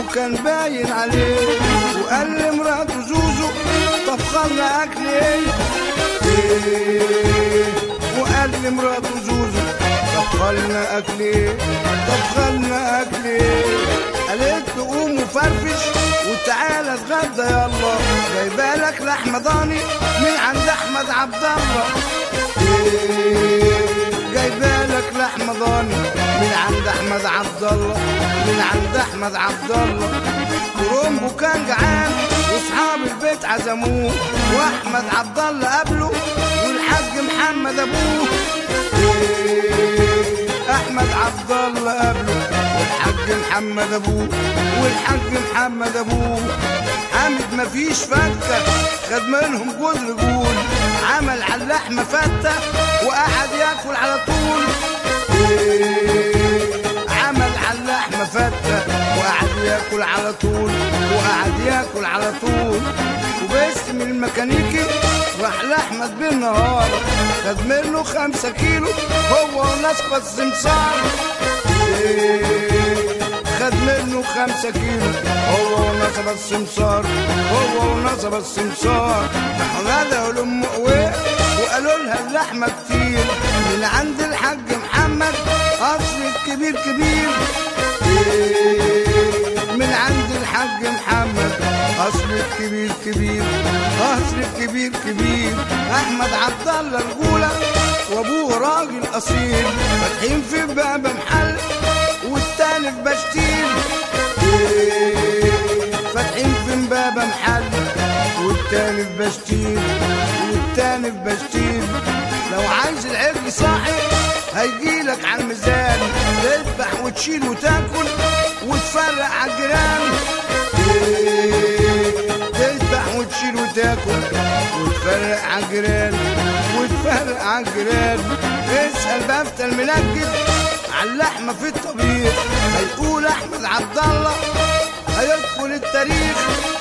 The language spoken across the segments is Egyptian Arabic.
وكان باين عليه وقال لمراته زوزو طب خلنا اكل ايه إيه وقال لمراته زوزو طب خلنا اكل ايه طب خلنا اكل ايه قالت له قوم وفرفش وتعالى اتغدى يلا جايبه لك لحمه ضاني من عند احمد عبد الله إيه جايبه لك لحمه ضاني من عند احمد عبد الله من عند احمد عبد الله كرومبو كان جعان واصحاب البيت عزموه واحمد عبد الله قابله والحاج محمد ابوه إيه احمد عبد الله قابله والحاج محمد ابوه والحاج محمد ابوه حامد مفيش فكه خد منهم جوز رجول عمل على اللحمه فته وقعد ياكل على طول إيه عمل على اللحمه فته وقعد ياكل على طول وقعد ياكل على طول وباسم الميكانيكي راح لاحمد بالنهار خد منه خمسة كيلو هو ونصبة السمسار إيه خد منه خمسة كيلو هو ونصب السمسار هو ونصب السمسار راحوا لأم قويه وقالوا لها اللحمة كتير من عند الحاج محمد أصل الكبير كبير إيه من عند الحاج محمد أصل الكبير كبير أصل الكبير كبير أحمد عبد الله رجولة وأبوه راجل أصيل فاتحين في باب محل والتاني في بشتيل إيه فاتحين في باب محل والتاني في بشتيل والتاني في بشتيل لو عايز العجل صاحي هيجيلك على الميزان تذبح وتشيل وتاكل وتفرق على الجيران إيه تذبح وتشيل وتاكل وتفرق على الجيران وتفرق على الجيران اسأل بفتة المنجد على اللحمة في الطبيخ هيقول أحمد عبد الله هيدخل التاريخ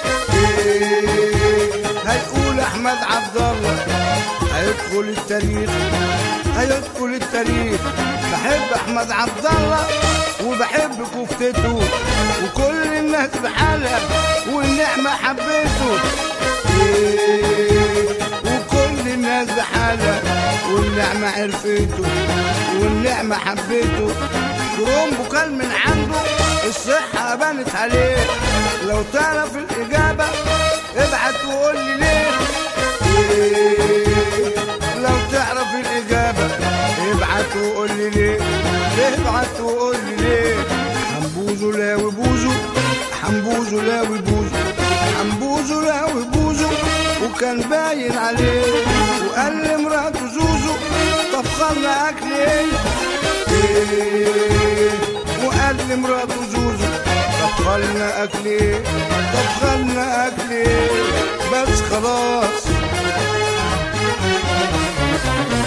إيه هيقول أحمد عبد الله هيدخل التاريخ هيدخل التاريخ بحب أحمد عبد الله وبحب كفتته وكل الناس بحالها والنعمة حبيته إيه وكل الناس بحالها والنعمة عرفته والنعمة حبيته كرومبو كان من عنده الصحة بانت عليه لو تعرف الإجابة ابعت وقول لي ليه إيه لو تعرف الإجابة ابعت وقول لي ليه ابعت وقول لي ليه حنبوزو لاوي بوزو حنبوزو لاوي بوزو حنبوزو لاوي بوزو وكان باين عليه وقال لمراته زوزو طب خلنا اكل ايه إيه وقال لمراته زوزو طب خلنا اكل ايه طب خلنا اكل ايه بس خلاص